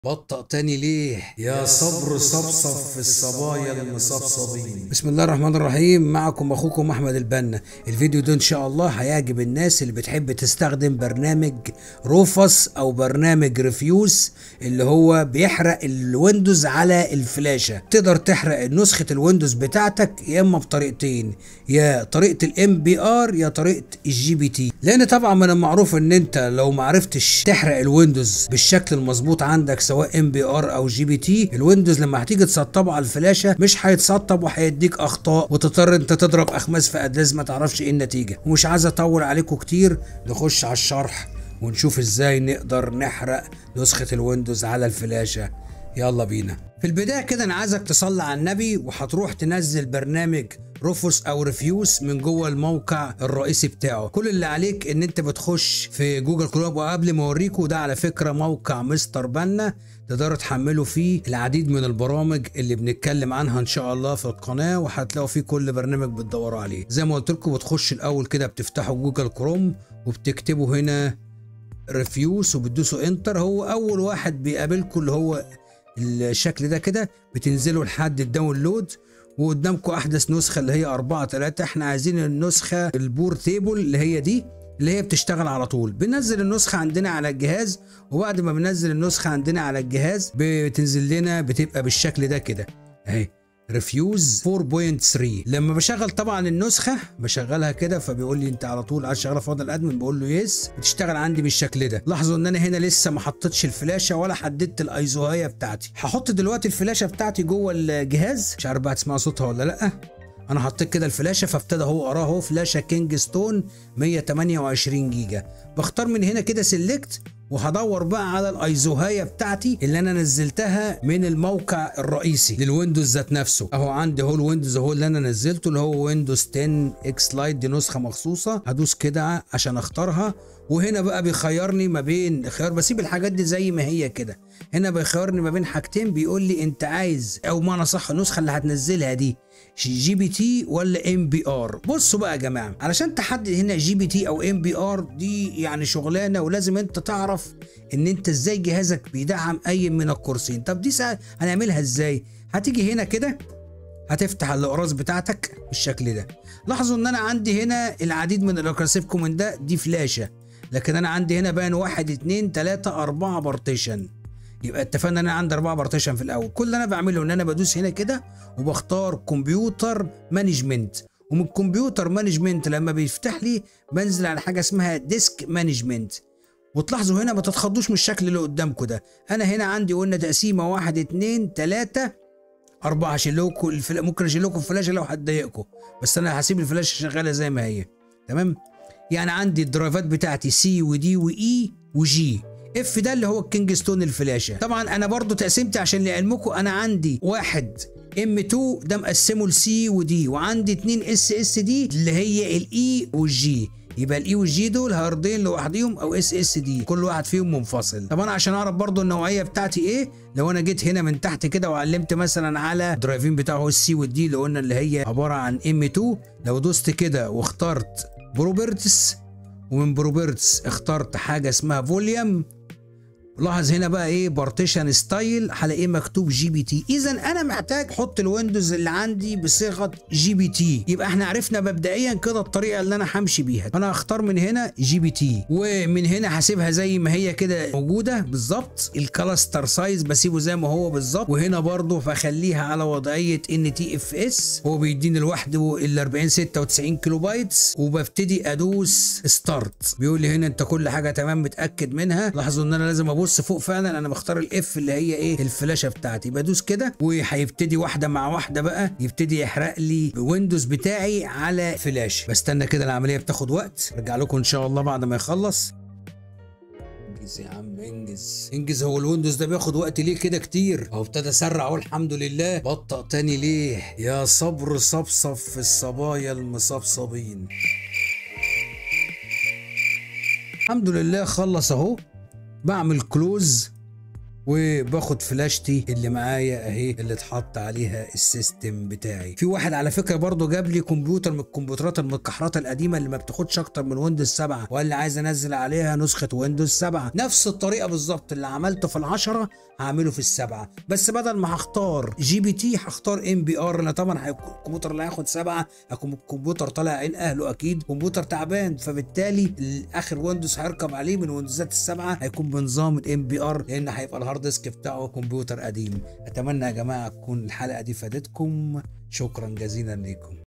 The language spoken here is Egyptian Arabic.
بطأ تاني ليه يا صبر صفصف في الصبايا المصفصبين بسم الله الرحمن الرحيم معكم اخوكم احمد البنا الفيديو ده ان شاء الله هيعجب الناس اللي بتحب تستخدم برنامج روفس او برنامج ريفيوز اللي هو بيحرق الويندوز على الفلاشة تقدر تحرق نسخة الويندوز بتاعتك يا اما بطريقتين يا طريقة الام بي ار يا طريقة الجي بي تي لان طبعا من المعروف ان انت لو معرفتش تحرق الويندوز بالشكل المظبوط عندك سواء ام بي ار او جي بي تي الويندوز لما هتيجي تسطبه على الفلاشه مش هيتسطب وهيديك اخطاء وتضطر انت تضرب اخماس في اداز ما تعرفش ايه النتيجه ومش عايز اطول عليكم كتير نخش على الشرح ونشوف ازاي نقدر نحرق نسخه الويندوز على الفلاشه يلا بينا في البدايه كده انا عايزك تصلي على النبي وهتروح تنزل برنامج روفوس او ريفيوس من جوه الموقع الرئيسي بتاعه كل اللي عليك ان انت بتخش في جوجل كروم وقبل ما اوريكم ده على فكره موقع مستر بنا تقدروا تحملوا فيه العديد من البرامج اللي بنتكلم عنها ان شاء الله في القناه وهتلاقوا فيه كل برنامج بتدوروا عليه زي ما قلت لكم بتخش الاول كده بتفتحوا جوجل كروم وبتكتبوا هنا ريفيوس وبتدوسوا انتر هو اول واحد بيقابلكم اللي هو الشكل ده كده بتنزلوا لحد الداونلود وقدامكم احدث نسخه اللي هي 4 3 احنا عايزين النسخه البورتيبل اللي هي دي اللي هي بتشتغل على طول بننزل النسخه عندنا على الجهاز وبعد ما بننزل النسخه عندنا على الجهاز بتنزل لنا بتبقى بالشكل ده كده اهي ريفيوز 4.3 لما بشغل طبعا النسخه بشغلها كده فبيقول لي انت على طول عايز تشغلها في وضع الادمن بقول له يس بتشتغل عندي بالشكل ده لاحظوا ان انا هنا لسه ما حطيتش الفلاشه ولا حددت الايزوهايه بتاعتي هحط دلوقتي الفلاشه بتاعتي جوه الجهاز مش عارف بقى تسمعوا صوتها ولا لا انا حطيت كده الفلاشه فابتدى هو قراه اهو فلاشه كينج ستون 128 جيجا بختار من هنا كده سيلكت وهدور بقى على الايزوهايه بتاعتي اللي انا نزلتها من الموقع الرئيسي للويندوز ذات نفسه اهو عندي هو الويندوز اهو اللي انا نزلته اللي هو ويندوز 10 اكس لايت دي نسخه مخصوصه هدوس كده عشان اختارها وهنا بقى بيخيرني ما بين خيار بسيب الحاجات دي زي ما هي كده هنا بيخيرني ما بين حاجتين بيقول لي انت عايز او معنى صح النسخه اللي هتنزلها دي جي بي تي ولا ام بي ار بصوا بقى يا جماعه علشان تحدد هنا جي بي تي او ام بي ار دي يعني شغلانه ولازم انت تعرف ان انت ازاي جهازك بيدعم اي من الكورسين طب دي سهل هنعملها ازاي هتيجي هنا كده هتفتح الاقراص بتاعتك بالشكل ده لاحظوا ان انا عندي هنا العديد من الاكراسيف كومن ده دي فلاشه لكن انا عندي هنا بان واحد اتنين تلاتة اربعة بارتيشن يبقى اتفقنا ان انا عندي اربعه بارتيشن في الاول كل اللي انا بعمله ان انا بدوس هنا كده وبختار كمبيوتر مانجمنت ومن الكمبيوتر مانجمنت لما بيفتح لي بنزل على حاجه اسمها ديسك مانجمنت وتلاحظوا هنا ما تتخضوش من الشكل اللي قدامكم ده انا هنا عندي قلنا تقسيمه واحد اتنين تلاته أربعة أشيلكم الفل... ممكن أشيلكم الفلاشة لو هتضايقكم بس أنا هسيب الفلاشة شغالة زي ما هي تمام يعني عندي الدرايفات بتاعتي سي ودي وإي وجي اف ده اللي هو الكينج ستون الفلاشه طبعا انا برضو تقسيمتي عشان لعلمكم انا عندي واحد ام 2 ده مقسمه لسي ودي وعندي اتنين اس اس دي اللي هي الاي والجي يبقى الاي والجي دول هاردين لوحديهم او اس اس دي كل واحد فيهم منفصل طب انا عشان اعرف برضو النوعيه بتاعتي ايه لو انا جيت هنا من تحت كده وعلمت مثلا على الدرايفين بتاعه السي والدي اللي قلنا اللي هي عباره عن ام 2 لو دوست كده واخترت بروبرتس ومن بروبرتس اخترت حاجه اسمها فوليوم لاحظ هنا بقى ايه بارتيشن ستايل هلاقيه مكتوب جي بي تي اذا انا محتاج احط الويندوز اللي عندي بصيغه جي بي تي يبقى احنا عرفنا مبدئيا كده الطريقه اللي انا همشي بيها انا هختار من هنا جي بي تي ومن هنا هسيبها زي ما هي كده موجوده بالظبط الكلاستر سايز بسيبه زي ما هو بالظبط وهنا برضو بخليها على وضعيه ان تي اف اس هو بيديني لوحده ال 40 96 كيلو بايتس وببتدي ادوس ستارت بيقول لي هنا انت كل حاجه تمام متاكد منها لاحظوا ان انا لازم ابص بص فوق فعلا انا بختار الاف اللي هي ايه الفلاشه بتاعتي بدوس كده وهيبتدي واحده مع واحده بقى يبتدي يحرق لي ويندوز بتاعي على فلاش بستنى كده العمليه بتاخد وقت ارجع لكم ان شاء الله بعد ما يخلص انجز يا عم انجز انجز هو الويندوز ده بياخد وقت ليه كده كتير اهو ابتدى اسرع اهو الحمد لله بطأ تاني ليه يا صبر صفصف في الصبايا المصفصبين الحمد لله خلص اهو بعمل كلوز وباخد فلاشتي اللي معايا اهي اللي اتحط عليها السيستم بتاعي في واحد على فكره برضه جاب لي كمبيوتر من الكمبيوترات المتكحرته القديمه اللي ما بتاخدش اكتر من ويندوز 7 وقال لي عايز انزل عليها نسخه ويندوز 7 نفس الطريقه بالظبط اللي عملته في العشرة هعمله في السبعه بس بدل ما هختار جي بي تي هختار ام بي ار انا طبعا هيكون الكمبيوتر اللي هياخد سبعه هيكون الكمبيوتر طالع عين اهله اكيد كمبيوتر تعبان فبالتالي اخر ويندوز هيركب عليه من ويندوزات السبعه هيكون بنظام الام بي ار لان هيبقى الهارد ديسك بتاعه كمبيوتر قديم اتمنى يا جماعه تكون الحلقه دي فادتكم شكرا جزيلا لكم